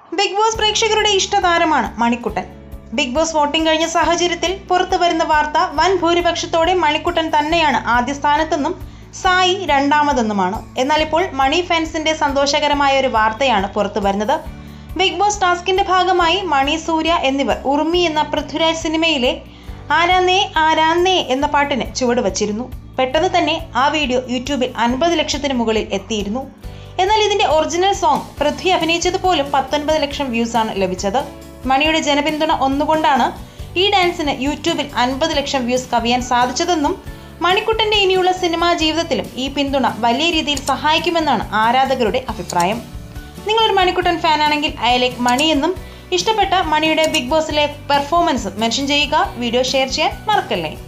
big Boss പ്രേക്ഷകരുടെ ഇഷ്ടതാരമാണ് Manikuttan Bigg Boss voting കഴിഞ്ഞ സാഹചര്യത്തിൽ പുറത്തു വരുന്ന വാർത്ത വൻ ഭൂരിപക്ഷത്തോടെ മണിക്കുട്ടൻ തന്നെയാണ് ആദ്യ സ്ഥാനത്തെന്നും സായി രണ്ടാമതെന്നുമാണ് എന്നാൽ ഇപ്പോൾ മണി ഫാൻസിന്റെ സന്തോഷകരമായ ഒരു വാർത്തയാണ് പുറത്തു വരുന്നത് ബിഗ് ബോസ് ടാസ്കിന്റെ ഭാഗമായി മണി സൂര്യ എന്നിവർ ഉറുമി എന്ന പൃഥ്വിരാജ് സിനിമയിലെ ആരാന്നേ ആരാന്നേ എന്ന പാട്ടിന് ചുവട് വച്ചിരുന്നു പെട്ടെന്ന് തന്നെ ആ വീഡിയോ യൂട്യൂബിൽ അൻപത് ലക്ഷത്തിന് മുകളിൽ എത്തിയിരുന്നു എന്നാൽ ഇതിന്റെ ഒറിജിനൽ സോങ് പൃഥ്വി അഭിനയിച്ചത് പോലും പത്തൊൻപത് ലക്ഷം വ്യൂസ് ആണ് ലഭിച്ചത് മണിയുടെ ജനപിന്തുണ ഒന്നുകൊണ്ടാണ് ഈ ഡാൻസിന് യൂട്യൂബിൽ അൻപത് ലക്ഷം വ്യൂസ് കവിയാൻ സാധിച്ചതെന്നും മണിക്കുട്ടന്റെ ഇനിയുള്ള സിനിമാ ജീവിതത്തിലും ഈ പിന്തുണ വലിയ രീതിയിൽ സഹായിക്കുമെന്നാണ് ആരാധകരുടെ അഭിപ്രായം നിങ്ങളൊരു മണിക്കുട്ടൻ ഫാനാണെങ്കിൽ അയലേക്ക് മണി എന്നും ഇഷ്ടപ്പെട്ട മണിയുടെ ബിഗ് ബോസിലെ പെർഫോമൻസ് മെൻഷൻ ചെയ്യുക വീഡിയോ ഷെയർ ചെയ്യാൻ മറക്കല്ലേ